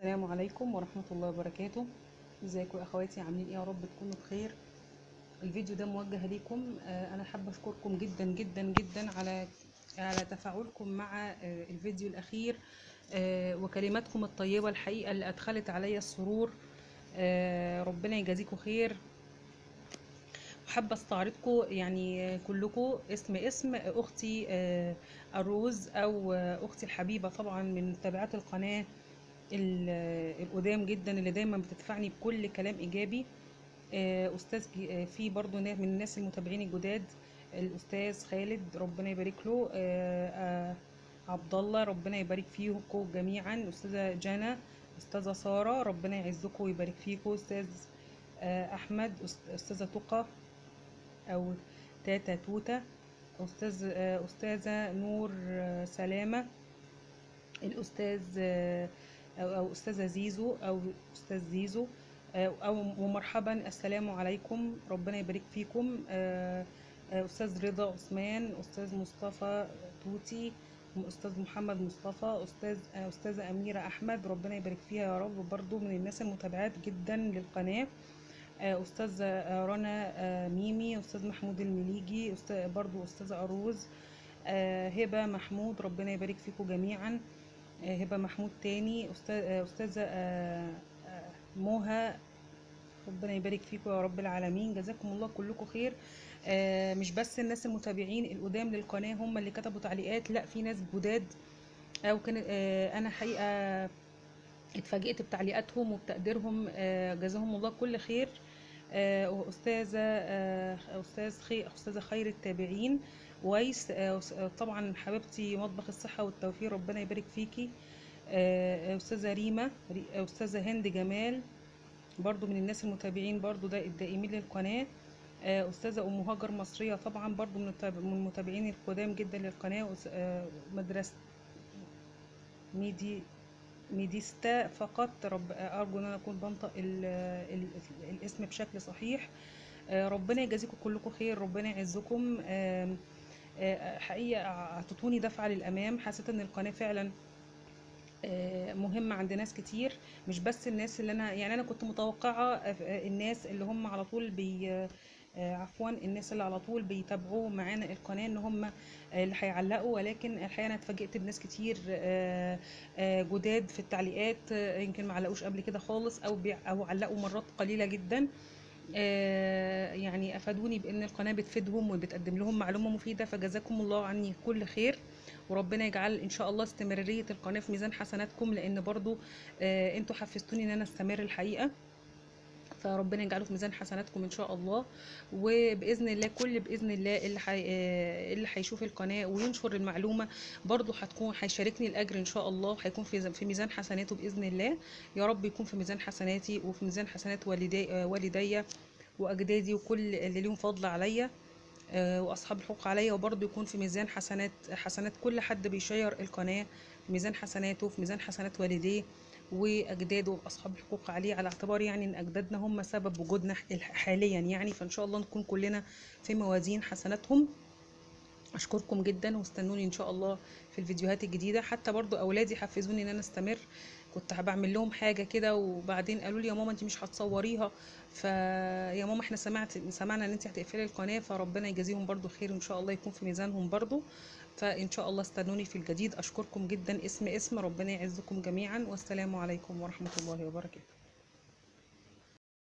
السلام عليكم ورحمة الله وبركاته ازيكم يا اخواتي عاملين ايه يا رب تكونوا بخير الفيديو ده موجه ليكم آه، انا حابه اشكركم جدا جدا جدا على على تفاعلكم مع آه، الفيديو الاخير آه، وكلماتكم الطيبه الحقيقه اللي ادخلت عليا السرور آه، ربنا يجازيكم خير وحابه استعرضكم يعني كلكم اسم اسم اختي آه، الروز او آه، اختي الحبيبه طبعا من متابعات القناه ال- القدام جدا اللي دايما بتدفعني بكل كلام ايجابي آه، استاذ ج- آه، في برضو نا- من الناس المتابعين الجداد الاستاذ خالد ربنا يبارك له آه، آه، عبد الله ربنا يبارك فيكم جميعا استاذه جنى استاذه ساره ربنا يعزكم ويبارك فيكم استاذ آه، احمد أست- استاذه تقى او تاتا توتا استاذ آه، استاذه نور آه، سلامه الاستاذ آه، او أو استاذه زيزو او استاذ زيزو آه، او ومرحبا السلام عليكم ربنا يبارك فيكم آه، آه، استاذ رضا عثمان استاذ مصطفى توتي استاذ محمد مصطفى استاذ آه، استاذه اميره احمد ربنا يبارك فيها يا رب برضو من الناس المتابعات جدا للقناه آه، استاذه آه، رنا آه، ميمي استاذ محمود المليجي استاذ برضو استاذه اروز آه، هبه محمود ربنا يبارك فيكم جميعا آه، هبه محمود تاني أستاذ- آه، استاذه آه، آه، موها ربنا يبارك فيكم يا رب العالمين جزاكم الله كلكم خير آه، مش بس الناس المتابعين القدام للقناه هم اللي كتبوا تعليقات لا في ناس جداد او كان آه، انا حقيقه اتفاجئت بتعليقاتهم وبتقديرهم آه، جزاهم الله كل خير آه، واستاذه آه، استاذ خي استاذه خير التابعين ويس آه، وس- آه، طبعا حبيبتي مطبخ الصحه والتوفيق ربنا يبارك فيكي آه، استاذه ريما ري- آه، استاذه هند جمال برضو من الناس المتابعين برضو ده الدائمين للقناه آه، استاذه ام هاجر مصريه طبعا برضو من التاب- من المتابعين القدام جدا للقناه وس- آه، مدرسه ميدي ميديستا فقط رب ارجو ان انا اكون بنطق ال ال الاسم بشكل صحيح آه، ربنا يجازيكم كلكم خير ربنا يعزكم آم، آه، حقيقه اعطتوني دفعه للامام حسيت ان القناه فعلا آه، مهمة عند ناس كتير مش بس الناس اللي انا يعني انا كنت متوقعة آه، آه، الناس اللي هم على طول بي آه، عفوا الناس اللي على طول بيتابعوا معانا القناة ان هم آه، اللي هيعلقوا ولكن الحقيقة انا اتفاجئت بناس كتير آه، آه، جداد في التعليقات آه، يمكن ما علقوش قبل كده خالص او بيع او علقوا مرات قليلة جدا آه، يعني افادوني بان القناه بتفيدهم وبتقدم لهم معلومه مفيده فجزاكم الله عني كل خير وربنا يجعل ان شاء الله استمراريه القناه في ميزان حسناتكم لان برضو آه، انتوا حفزتوني ان انا استمر الحقيقه فربنا يجعله في ميزان حسناتكم ان شاء الله وباذن الله كل باذن الله اللي حي... آه، اللي هيشوف القناه وينشر المعلومه برضو هتكون هيشاركني الاجر ان شاء الله هيكون في في ميزان حسناته باذن الله يا رب يكون في ميزان حسناتي وفي ميزان حسنات والدي آه، والدي واجدادي وكل اللي ليهم فضل عليا آه، واصحاب الحقوق عليا وبرضه يكون في ميزان حسنات حسنات كل حد بيشير القناه في ميزان حسناته في ميزان حسنات والديه واجداده واصحاب الحقوق عليه على اعتبار يعني ان اجدادنا هم سبب وجودنا حاليا يعني فان شاء الله نكون كلنا في موازين حسناتهم اشكركم جدا واستنوني ان شاء الله في الفيديوهات الجديده حتى برضو اولادي حفزوني ان انا استمر كنت بعمل لهم حاجه كده وبعدين قالوا لي يا ماما انت مش هتصوريها فيا ماما احنا سمعت سمعنا ان انت هتقفلي القناه فربنا يجازيهم برضو خير وان شاء الله يكون في ميزانهم برضو فان شاء الله استنوني في الجديد اشكركم جدا اسم اسم ربنا يعزكم جميعا والسلام عليكم ورحمه الله وبركاته